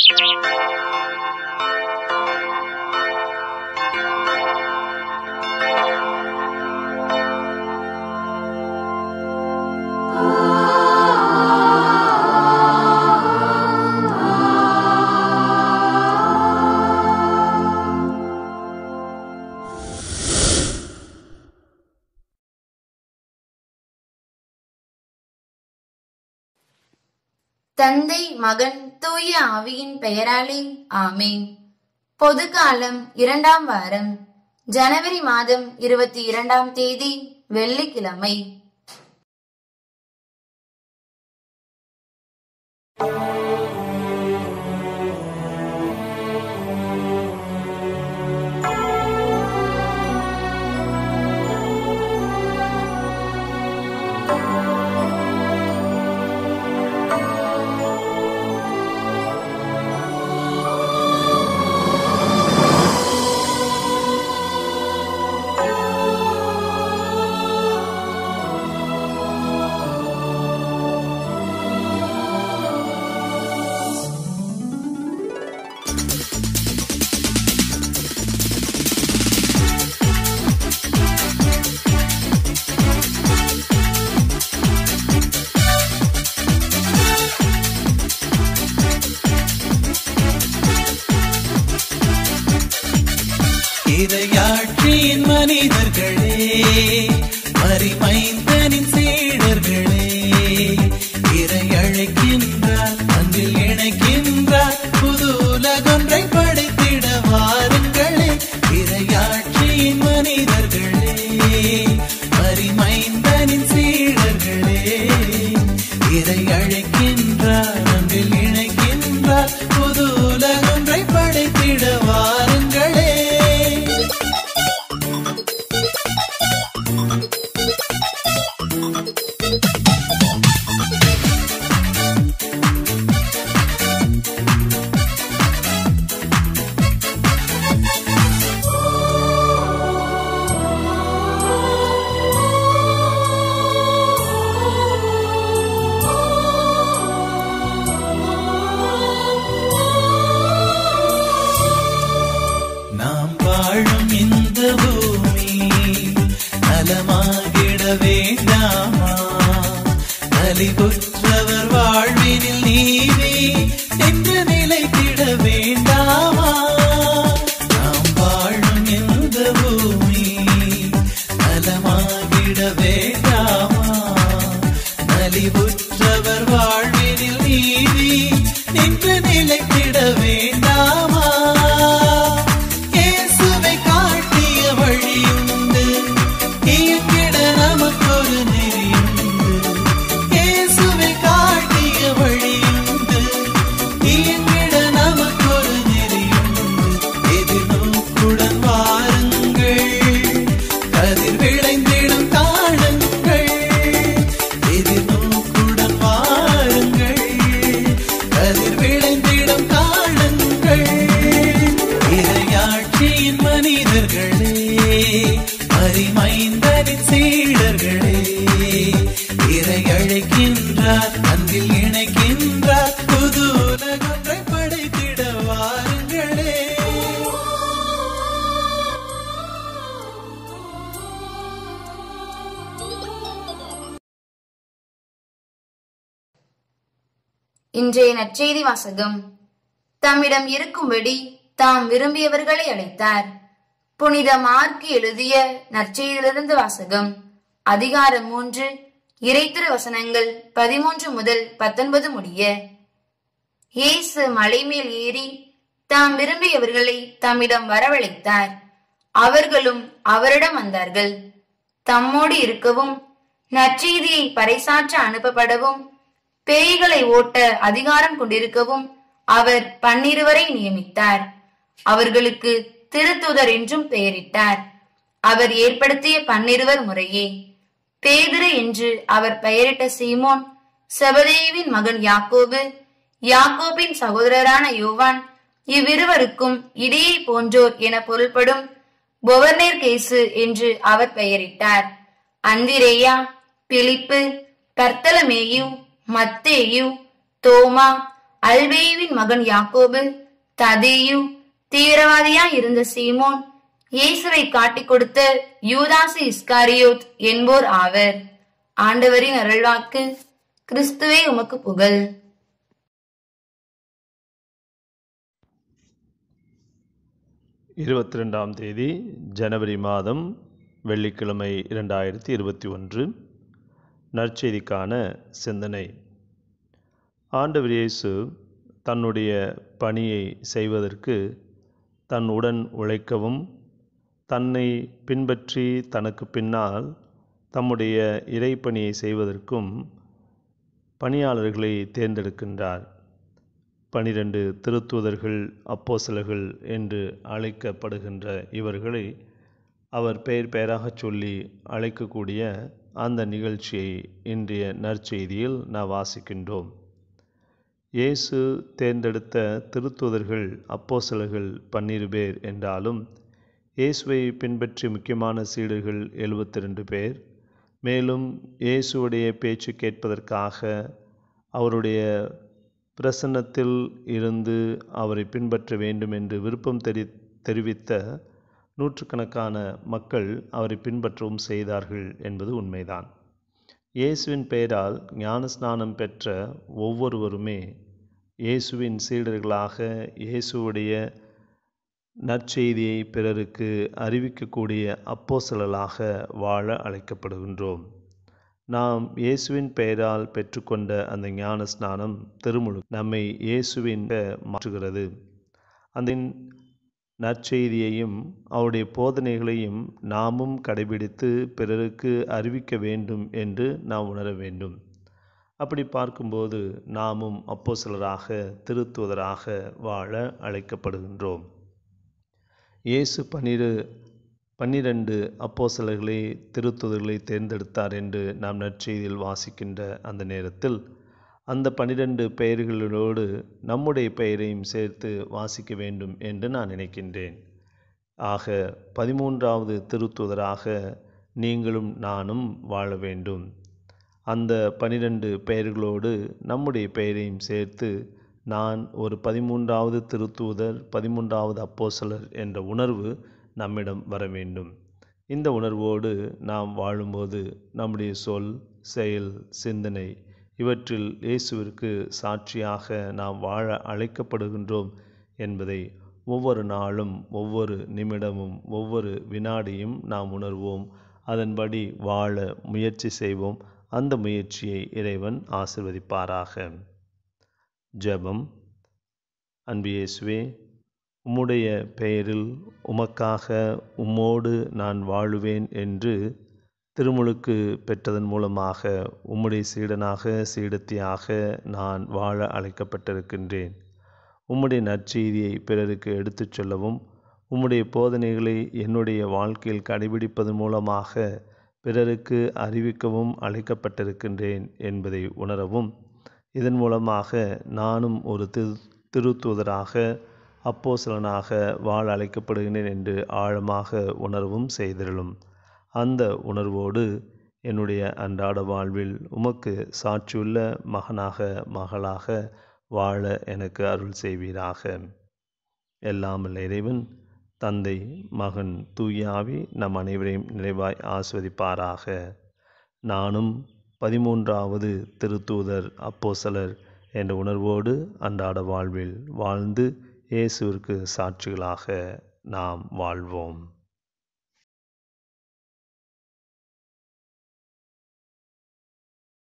தந்தை மகன் தூய ஆவியின் பெயராலே ஆமேன் பொதுக்காலம் இரண்டாம் வாரம் ஜனவரி மாதம் இருபத்தி இரண்டாம் தேதி வெள்ளிக்கிழமை இரையாட்சியின் மனிதர்களே மறிமைந்தனின் சீடர்களே இறை அழைக்கின்றார் அன்பில் இணைக்கின்றார் புது உலகொன்றை படைத்திட வாருங்களே இரையாட்சியின் மனிதர்களே மறிமைந்தனின் சீடர்களே இறை அழைக்கின்றார் அன்பில் இணைக்கின்றார் புது உலகொன்றை படைத்திட வாருங்களே நாம் வாழும் இந்த பூமி நலமாகிட வேண்டாமா நலிபுற்றவர் வாழ்வினில் நீதி என்று நிலைத்திட வேண்டாமா நாம் வாழும் இந்த பூமி நலமாகிட வேண்டாமா நலிபுற்றவர் வாழ்வினில் நீதி நின்று நிலைத்திட வேண்டாமா இயேசுவை காட்டிய வழியுண்டு இயங்கிட நமக்கொரு நெறியுண்டு இயேசுவை காட்டிய வழியுண்டு இயங்கிட நமக்கொரு நெறியுண்டு எதிர்நோக்குடன் வாருங்கள் கதிர் விளைந்திடும் காணுங்கள் எதிர்நோக்குடன் வாருங்கள் கதிர் விளைந்திடும் காணுங்கள் இரையாட்சியின் மனிதர்களே மறிமைந்தனின் சீடர்களே இறை அழைக்கின்றார் அன்பில் இணைக்கின்றார் புது உலகொன்றை படைத்திட வாருங்களே இன்றைய நற்செய்தி வாசகம் தம்மிடம் இருக்கும்படி தாம் விரும்பியவர்களை அழைத்தார் புனித மார்க்கு எழுதிய நற்செய்தியிலிருந்து வாசகம் அதிகாரம் மூன்று இறைத்திரு வசனங்கள் பதிமூன்று முதல் பத்தொன்பது முடிய இயேசு மலைமேல் ஏறி தாம் விரும்பியவர்களை தம்மிடம் வரவழைத்தார் அவர்களும் அவரிடம் வந்தார்கள் தம்மோடு இருக்கவும் நற்செய்தியை பறைசாற்ற அனுப்பப்படவும் பேய்களை ஓட்ட அதிகாரம் கொண்டிருக்கவும் அவர் பன்னிருவரை நியமித்தார் அவர்களுக்கு திருத்துதர் என்றும் பெயரிட்டார் அவர் ஏற்படுத்திய பன்னிருவர் முறையே பேதுரு என்று அவர் பெயரிட்ட சீமோன் செபதேவின் மகன் யாக்கோபு யாக்கோபின் சகோதரரான யோவான் இவ்விருவருக்கும் இடையே போன்றோர் என பொருள்படும் பொவர்னேர் கேசு என்று அவர் பெயரிட்டார் அந்திரேயா பிலிப்பு பர்த்தலமேயு மத்தேயு தோமா அல்பேயுவின் மகன் யாக்கோபு ததேயு தீவிரவாதியாய் இருந்த சீமோன் இயேசுவை காட்டிக் கொடுத்த யூதாசு இஸ்காரியோத் என்போர் ஆவர் ஆண்டவரின் அருள்வாக்கு கிறிஸ்துவே உமக்கு புகழ் இருபத்தி ரெண்டாம் தேதி ஜனவரி மாதம் வெள்ளிக்கிழமை இரண்டாயிரத்தி இருபத்தி ஒன்று நற்செய்திக்கான சிந்தனை ஆண்டவர் இயேசு தன்னுடைய பணியை செய்வதற்கு தன் உடன் உழைக்கவும் தன்னை பின்பற்றி தனக்கு பின்னால் தம்முடைய இறைப்பணியை செய்வதற்கும் பணியாளர்களை தேர்ந்தெடுக்கின்றார் பனிரெண்டு திருத்தூதர்கள் அப்போசலர்கள் என்று அழைக்கப்படுகின்ற இவர்களை அவர் பெயர் பெயராகச் சொல்லி அழைக்கக்கூடிய அந்த நிகழ்ச்சியை இன்றைய நற்செய்தியில் நாம் வாசிக்கின்றோம் இயேசு தேர்ந்தெடுத்த திருத்தூதர்கள் அப்போசலர்கள் பன்னிரு பேர் என்றாலும் இயேசுவை பின்பற்றி முக்கியமான சீடர்கள் எழுபத்தி ரெண்டு பேர் மேலும் இயேசுவுடைய பேச்சு கேட்பதற்காக அவருடைய பிரசன்னத்தில் இருந்து அவரை பின்பற்ற வேண்டும் என்று விருப்பம் தெரி தெரிவித்த நூற்றுக்கணக்கான மக்கள் அவரை பின்பற்றவும் செய்தார்கள் என்பது உண்மைதான் இயேசுவின் பெயரால் ஞானஸ்நானம் பெற்ற ஒவ்வொருவருமே இயேசுவின் சீடர்களாக இயேசுவுடைய நற்செய்தியை பிறருக்கு அறிவிக்கக்கூடிய அப்போசலலாக வாழ அழைக்கப்படுகின்றோம் நாம் இயேசுவின் பெயரால் பெற்றுக்கொண்ட அந்த ஞான ஸ்நானம் திருமுழு நம்மை இயேசுவின் மாற்றுகிறது அந்த நற்செய்தியையும் அவருடைய போதனைகளையும் நாமும் கடைபிடித்து பிறருக்கு அறிவிக்க வேண்டும் என்று நாம் உணர வேண்டும் அப்படி பார்க்கும்போது நாமும் அப்போசலராக திருத்துவதராக வாழ அழைக்கப்படுகின்றோம் இயேசு பன்னிரு பன்னிரண்டு அப்போசலர்களை திருத்துதர்களை தேர்ந்தெடுத்தார் என்று நாம் நற்செய்தியில் வாசிக்கின்ற அந்த நேரத்தில் அந்த பன்னிரண்டு பெயர்களோடு நம்முடைய பெயரையும் சேர்த்து வாசிக்க வேண்டும் என்று நான் நினைக்கின்றேன் ஆக பதிமூன்றாவது திருத்துதராக நீங்களும் நானும் வாழ வேண்டும் அந்த பனிரெண்டு பெயர்களோடு நம்முடைய பெயரையும் சேர்த்து நான் ஒரு பதிமூன்றாவது திருத்தூதர் பதிமூன்றாவது அப்போசலர் என்ற உணர்வு நம்மிடம் வர வேண்டும் இந்த உணர்வோடு நாம் வாழும்போது நம்முடைய சொல் செயல் சிந்தனை இவற்றில் இயேசுவிற்கு சாட்சியாக நாம் வாழ அழைக்கப்படுகின்றோம் என்பதை ஒவ்வொரு நாளும் ஒவ்வொரு நிமிடமும் ஒவ்வொரு வினாடியும் நாம் உணர்வோம் அதன்படி வாழ முயற்சி செய்வோம் அந்த முயற்சியை இறைவன் ஆசிர்வதிப்பாராக ஜெபம் அன்பியேசுவே உம்முடைய பெயரில் உமக்காக உம்மோடு நான் வாழுவேன் என்று திருமுழுக்கு பெற்றதன் மூலமாக உம்முடைய சீடனாக சீடத்தியாக நான் வாழ அழைக்கப்பட்டிருக்கின்றேன் உம்முடைய நற்செய்தியை பிறருக்கு எடுத்துச் சொல்லவும் உம்முடைய போதனைகளை என்னுடைய வாழ்க்கையில் கடைபிடிப்பதன் மூலமாக பிறருக்கு அறிவிக்கவும் அழைக்கப்பட்டிருக்கின்றேன் என்பதை உணரவும் இதன் மூலமாக நானும் ஒரு திரு திருத்தூதராக அப்போசலனாக வாழ அழைக்கப்படுகின்றேன் என்று ஆழமாக உணர்வும் செய்திருளும் அந்த உணர்வோடு என்னுடைய அன்றாட வாழ்வில் உமக்கு சாட்சியுள்ள மகனாக மகளாக வாழ எனக்கு அருள் செய்வீராக எல்லாம் வல்ல இறைவன் தந்தை மகன் தூயாவி நம் அனைவரையும் நிறைவாய் ஆஸ்வதிப்பாராக நானும் பதிமூன்றாவது திருத்தூதர் அப்போசலர் என்ற உணர்வோடு அன்றாட வாழ்வில் வாழ்ந்து இயேசுவிற்கு சாட்சிகளாக நாம் வாழ்வோம்